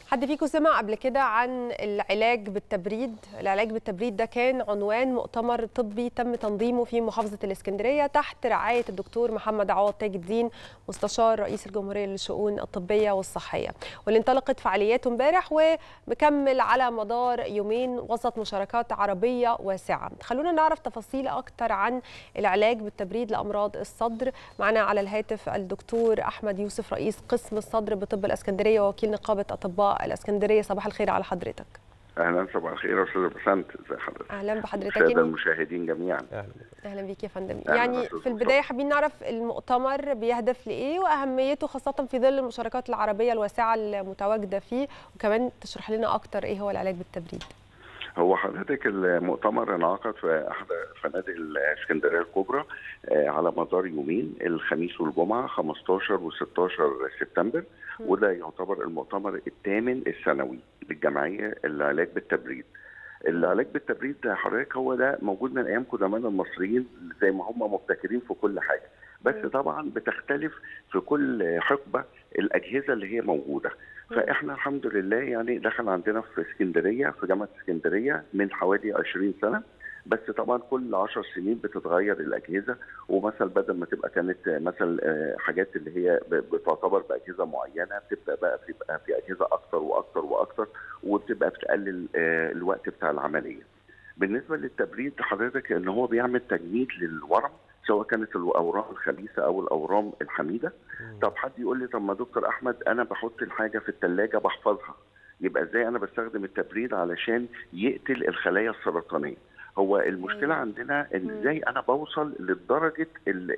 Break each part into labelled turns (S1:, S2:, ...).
S1: حد فيكم سمع قبل كده عن العلاج بالتبريد العلاج بالتبريد ده كان عنوان مؤتمر طبي تم تنظيمه في محافظة الإسكندرية تحت رعاية الدكتور محمد عوض تاج الدين مستشار رئيس الجمهورية للشؤون الطبية والصحية واللي انطلقت فعالياته امبارح ومكمل على مدار يومين وسط مشاركات عربية واسعة خلونا نعرف تفاصيل أكتر عن العلاج بالتبريد لأمراض الصدر معنا على الهاتف الدكتور أحمد يوسف رئيس قسم الصدر بطب الإسكندرية ووكيل نقابة أطباء الاسكندريه صباح الخير على حضرتك
S2: اهلا صباح الخير يا استاذ بسنت ازي حضرتك
S1: اهلا بحضرتك
S2: الساده المشاهدين جميعا
S3: اهلا
S1: اهلا بيك يا فندم
S2: أهلا
S1: يعني
S2: أستاذ
S1: في البدايه حابين نعرف المؤتمر بيهدف لايه واهميته خاصه في ظل المشاركات العربيه الواسعه المتواجده فيه وكمان تشرح لنا اكتر ايه هو العلاج بالتبريد
S2: هو حضرتك المؤتمر انعقد في احد فنادق الاسكندريه الكبرى على مدار يومين الخميس والجمعه 15 و16 سبتمبر وده يعتبر المؤتمر الثامن السنوي للجمعيه العلاج بالتبريد. العلاج بالتبريد ده حضرتك هو ده موجود من ايام قدماء المصريين زي ما هم مبتكرين في كل حاجه بس طبعا بتختلف في كل حقبه الاجهزه اللي هي موجوده فاحنا الحمد لله يعني دخل عندنا في اسكندريه في جامعه اسكندريه من حوالي 20 سنه بس طبعا كل 10 سنين بتتغير الاجهزه ومثلا بدل ما تبقى كانت مثلا حاجات اللي هي بتعتبر باجهزه معينه بتبدا بقى تبقى في اجهزه اكثر واكثر واكثر وبتبقى بتقلل الوقت بتاع العمليه. بالنسبه للتبريد حضرتك ان هو بيعمل تجميد للورم سواء كانت الاورام الخبيثه او الاورام الحميده طب حد يقول لي طب ما دكتور احمد انا بحط الحاجه في الثلاجه بحفظها يبقى ازاي انا بستخدم التبريد علشان يقتل الخلايا السرطانيه هو المشكله عندنا ان ازاي انا بوصل لدرجه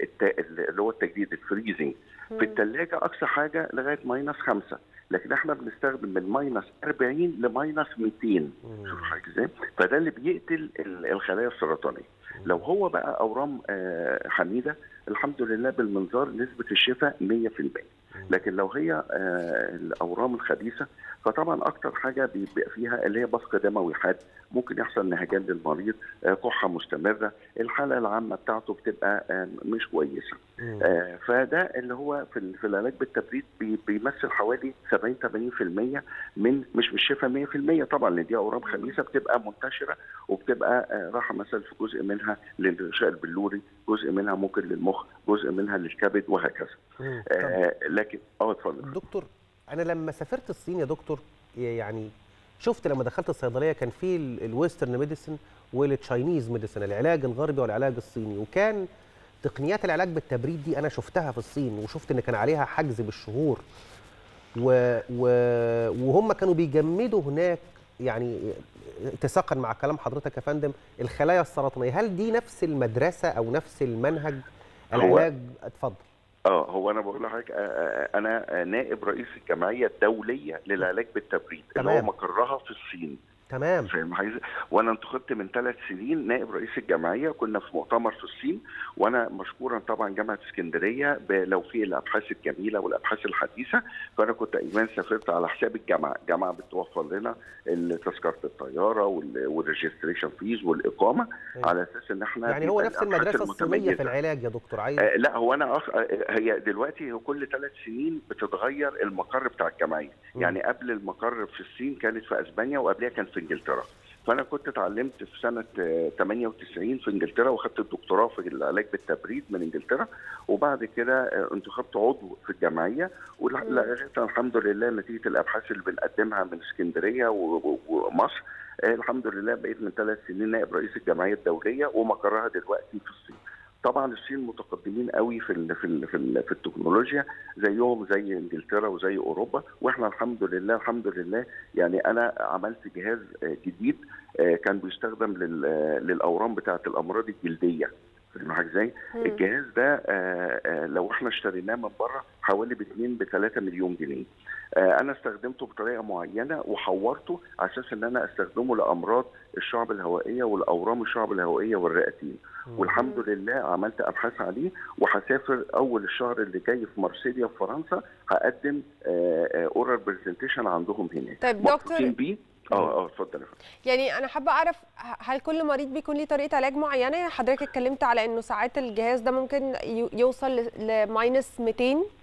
S2: اللي هو التجديد الفريزنج في الثلاجه اقصى حاجه لغايه ماينس 5 لكن احنا بنستخدم من ماينس 40 لماينس 200 شوف حضرتك ازاي فده اللي بيقتل الخلايا السرطانيه لو هو بقى اورام حميده الحمد لله بالمنظار نسبه الشفاء 100% لكن لو هي الاورام الخبيثه فطبعا اكتر حاجه بيبقى فيها اللي هي بصق دموي حاد ممكن يحصل نهجان للمريض كحه مستمره الحاله العامه بتاعته بتبقى مش كويسه فده اللي هو في, في العلاج بالتبريد بيمثل حوالي 70 80% من مش مش شفاء 100% طبعا لان دي اورام خبيثه بتبقى منتشره وبتبقى راحه مثلا في جزء منها للغشاء البلوري جزء منها ممكن للمخ جزء منها للكبد وهكذا آه لكن اه اتفضل
S3: دكتور انا لما سافرت الصين يا دكتور يعني شفت لما دخلت الصيدليه كان في الويسترن ميديسن والتشاينيز ميديسن العلاج الغربي والعلاج الصيني وكان تقنيات العلاج بالتبريد دي انا شفتها في الصين وشفت ان كان عليها حجز بالشهور و... و... وهم كانوا بيجمدوا هناك يعني اتساقا مع كلام حضرتك يا فندم الخلايا السرطانيه هل دي نفس المدرسه او نفس المنهج العلاج اتفضل
S2: اه هو انا بقول لحضرتك انا نائب رئيس الجمعيه الدوليه للعلاج بالتبريد اللي هو مقرها في الصين
S3: تمام
S2: فاهم حاجه وانا انتخبت من ثلاث سنين نائب رئيس الجمعيه كنا في مؤتمر في الصين وانا مشكورا طبعا جامعه اسكندريه لو في الابحاث الجميله والابحاث الحديثه فانا كنت ايمان سافرت على حساب الجامعه الجامعه بتوفر لنا تذكره الطياره والريجستريشن فيز والاقامه
S3: أيوة.
S2: على اساس ان احنا
S3: يعني هو نفس المدرسه الصينيه في العلاج يا دكتور عايز
S2: آه لا هو انا أخ... هي دلوقتي كل ثلاث سنين بتتغير المقر بتاع الجمعيه م. يعني قبل المقر في الصين كانت في اسبانيا وقبلها كان في انجلترا فانا كنت اتعلمت في سنه 98 في انجلترا واخدت الدكتوراه في العلاج بالتبريد من انجلترا وبعد كده انتخبت عضو في الجمعيه ولغايه الحمد لله نتيجه الابحاث اللي بنقدمها من اسكندريه ومصر الحمد لله بقيت من ثلاث سنين نائب رئيس الجمعيه الدوليه ومقرها دلوقتي في الصين طبعا الصين متقدمين قوي في ال في ال في, ال في التكنولوجيا زيهم زي انجلترا وزي اوروبا واحنا الحمد لله الحمد لله يعني انا عملت جهاز جديد كان بيستخدم للاورام بتاعه الامراض الجلديه فاهم حاجه ازاي؟ الجهاز ده لو احنا اشتريناه من بره حوالي ب 2 ب 3 مليون جنيه. انا استخدمته بطريقه معينه وحورته على اساس ان انا استخدمه لامراض الشعب الهوائيه والاورام الشعب الهوائيه والرئتين. والحمد لله عملت ابحاث عليه وهسافر اول الشهر اللي جاي في مارسيليا في فرنسا هقدم اورال برزنتيشن عندهم هناك.
S1: طيب دكتور
S2: بيه اه اه اتفضل
S1: يعني انا حابه اعرف هل كل مريض بيكون ليه طريقه علاج معينه يعني حضرتك اتكلمت على انه ساعات الجهاز ده ممكن يوصل لماينس 200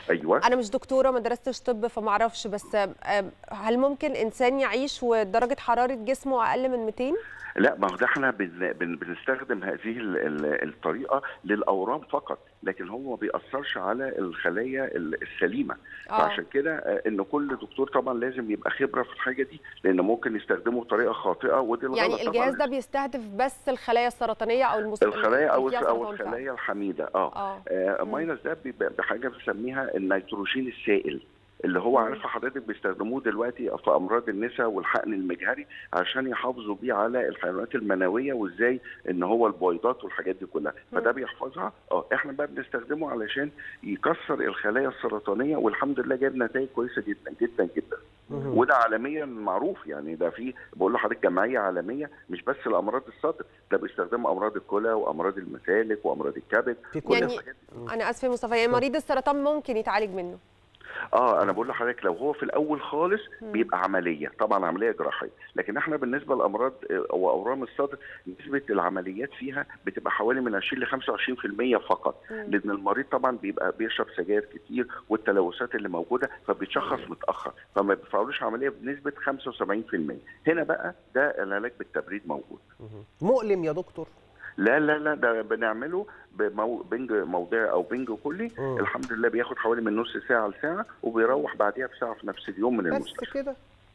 S2: ايوه
S1: انا مش دكتوره ما درستش طب فما اعرفش بس آم، هل ممكن انسان يعيش ودرجه حراره جسمه اقل من 200
S2: لا ما هو ده احنا بن بن بنستخدم هذه ال- ال- الطريقه للاورام فقط لكن هو ما بيأثرش على الخلايا ال- السليمه
S1: آه.
S2: فعشان كده آه، ان كل دكتور طبعا لازم يبقى خبره في الحاجه دي لان ممكن يستخدمه بطريقه خاطئه ودي الغلط
S1: يعني
S2: طبعاً.
S1: الجهاز ده بيستهدف بس الخلايا السرطانيه او المس...
S2: الخلايا او
S1: اللي فيها
S2: او
S1: سرطان فعلا.
S2: الخلايا الحميده اه,
S1: اه
S2: آه
S1: مم.
S2: ماينس ده بيبقى بحاجه بنسميها النيتروجين السائل اللي هو
S1: مم.
S2: عارفه حضرتك بيستخدموه دلوقتي في امراض النساء والحقن المجهري عشان يحافظوا بيه على الحيوانات المنويه وازاي ان هو البويضات والحاجات دي كلها فده بيحفظها اه احنا بقى بنستخدمه علشان يكسر الخلايا السرطانيه والحمد لله جاب نتائج كويسه جدا جدا جدا
S3: مهم.
S2: وده عالميا معروف يعني ده في بقول لحضرتك جمعيه عالميه مش بس لامراض الصدر ده باستخدام امراض الكلى وامراض المسالك وامراض الكبد
S3: في
S2: كل
S3: كل
S1: يعني-
S2: الحاجات دي.
S1: انا اسفه يا مصطفى يعني مريض السرطان ممكن يتعالج منه
S2: اه انا بقول لحضرتك لو هو في الاول خالص
S1: مم.
S2: بيبقى عمليه طبعا عمليه جراحيه لكن احنا بالنسبه لامراض آه، او اورام الصدر نسبه العمليات فيها بتبقى حوالي من 20 ل 25% فقط
S1: مم.
S2: لان المريض طبعا بيبقى بيشرب سجاير كتير والتلوثات اللي موجوده فبيتشخص متاخر فما بيدفعولوش عمليه بنسبه 75% هنا بقى ده العلاج بالتبريد موجود
S3: مهم. مؤلم يا دكتور
S2: لا لا لا ده بنعمله بمو... بنج موضعي او بنج كلي
S3: مم.
S2: الحمد لله بياخد حوالي من نص ساعه لساعه وبيروح بعديها بساعه في نفس اليوم من
S3: بس
S2: المستشفى
S3: كده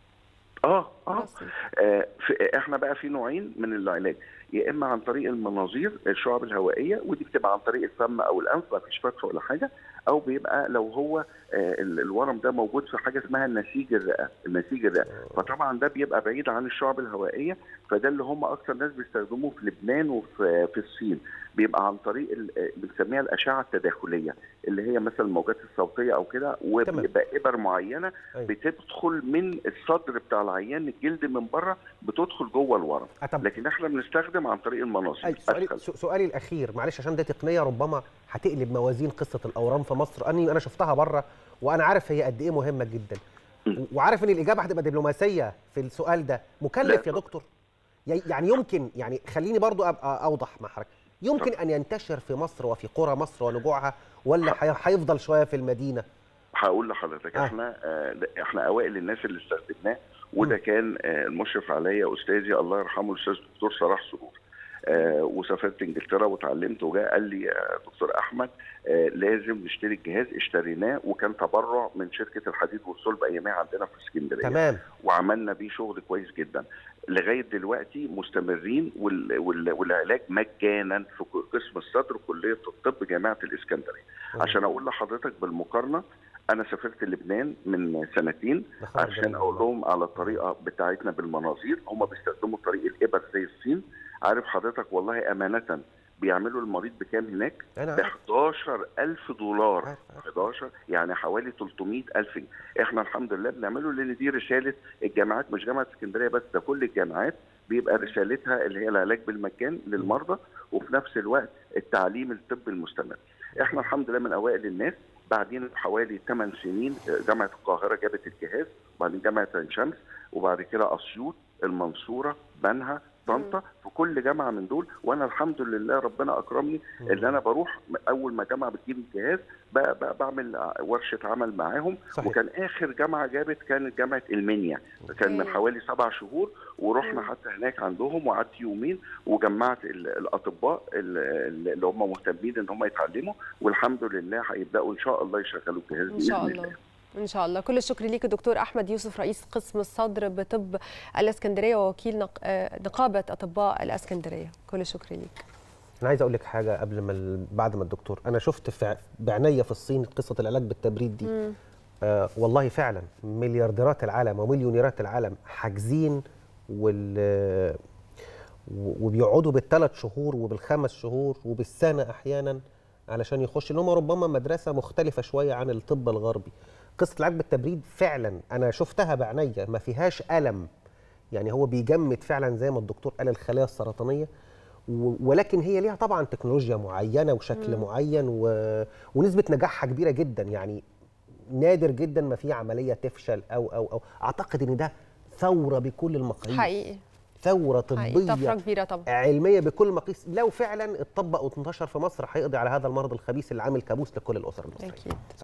S2: اه اه
S1: بسيط.
S2: آه، في احنا بقى في نوعين من العلاج يا اما عن طريق المناظير الشعب الهوائيه ودي بتبقى عن طريق الفم او الانف ما فيش فتح ولا حاجه او بيبقى لو هو آه، ال- الورم ده موجود في حاجه اسمها النسيج الرئه النسيج الرئه فطبعا ده بيبقى بعيد عن الشعب الهوائيه فده اللي هم اكثر ناس بيستخدموه في لبنان وفي في الصين بيبقى عن طريق ال- آه، بنسميها الاشعه التداخليه اللي هي مثلا الموجات الصوتيه او كده وبيبقى ابر معينه
S3: أيوة.
S2: بتدخل من الصدر بتاع العيان الجلد من بره بتدخل جوه الورم
S3: آه، طب
S2: لكن احنا بنستخدم عن طريق المناصير
S3: أي سؤالي,
S2: أسهل.
S3: سو- سؤالي الاخير معلش عشان ده تقنيه ربما هتقلب موازين قصه الاورام في مصر اني انا شفتها بره وانا عارف هي قد ايه مهمه جدا
S2: م.
S3: وعارف ان الاجابه هتبقى دبلوماسيه في السؤال ده مكلف
S2: لا.
S3: يا دكتور ي- يعني يمكن يعني خليني برضو ابقى اوضح مع حضرتك يمكن ان ينتشر في مصر وفي قرى مصر ونجوعها ولا هي- هيفضل شويه في المدينه
S2: هقول لحضرتك
S3: آه.
S2: احنا آه احنا اوائل الناس اللي استخدمناه وده كان آه المشرف عليا استاذي الله يرحمه الاستاذ الدكتور صلاح سرور آه وسافرت انجلترا وتعلمت وجاء قال لي يا دكتور احمد آه لازم نشتري الجهاز اشتريناه وكان تبرع من شركه الحديد والصلب ايامها عندنا في اسكندريه
S3: تمام
S2: وعملنا بيه شغل كويس جدا لغايه دلوقتي مستمرين وال... وال... والعلاج مجانا في قسم الصدر وكليه الطب جامعه الاسكندريه عشان اقول لحضرتك بالمقارنه انا سافرت لبنان من سنتين
S3: ده خبر
S2: عشان
S3: جميل
S2: اقول
S3: والله.
S2: لهم على الطريقه بتاعتنا بالمناظير هم بيستخدموا طريق الابر زي الصين عارف حضرتك والله امانه بيعملوا المريض بكام هناك؟
S3: انا
S2: ب
S3: عارف
S2: 11000 دولار
S3: عارف عارف.
S2: 11 يعني حوالي 300000 جنيه احنا الحمد لله بنعمله لان دي رساله الجامعات مش جامعه اسكندريه بس ده كل الجامعات بيبقى رسالتها اللي هي العلاج بالمجان للمرضى وفي نفس الوقت التعليم الطبي المستمر احنا الحمد لله من اوائل الناس بعدين حوالي 8 سنين جامعه القاهره جابت الجهاز وبعدين جامعه عين شمس وبعد كده اسيوط المنصوره بنها طنطا في كل جامعه من دول وانا الحمد لله ربنا اكرمني ان انا بروح اول ما جامعه بتجيب الجهاز بقى بقى بعمل ورشه عمل معاهم
S3: صحيح.
S2: وكان اخر جامعه جابت كانت جامعه المنيا كان من
S1: أوكي.
S2: حوالي سبع شهور ورحنا
S1: مم.
S2: حتى هناك عندهم وقعدت يومين وجمعت ال- الاطباء ال- اللي هم مهتمين ان هم يتعلموا والحمد لله هيبداوا ان شاء الله يشغلوا الجهاز
S1: ان شاء
S2: بإذن
S1: الله ان شاء الله كل الشكر ليك دكتور احمد يوسف رئيس قسم الصدر بطب الاسكندريه ووكيل نق... آه، نقابه اطباء الاسكندريه كل الشكر ليك
S3: انا عايز اقول لك حاجه قبل ما ال- بعد ما الدكتور انا شفت في بعينيا في الصين قصه العلاج بالتبريد دي
S1: مم.
S3: آه والله فعلا مليارديرات العالم ومليونيرات العالم حاجزين وال و- وبيقعدوا بالثلاث شهور وبالخمس شهور وبالسنه احيانا علشان يخش اللي هم ربما مدرسه مختلفه شويه عن الطب الغربي قصه العلاج بالتبريد فعلا انا شفتها بعينيا ما فيهاش الم يعني هو بيجمد فعلا زي ما الدكتور قال الخلايا السرطانيه و- ولكن هي ليها طبعا تكنولوجيا معينه وشكل معين و... ونسبه نجاحها كبيره جدا يعني نادر جدا ما في عمليه تفشل او او او اعتقد ان ده ثوره بكل المقاييس
S1: حقيقي
S3: ثوره
S1: حقيقي طفره
S3: طبيه
S1: كبيره طبعا
S3: علميه بكل المقاييس لو فعلا اتطبق وانتشر في مصر هيقضي على هذا المرض الخبيث اللي عامل كابوس لكل الاسر المصريه
S1: اكيد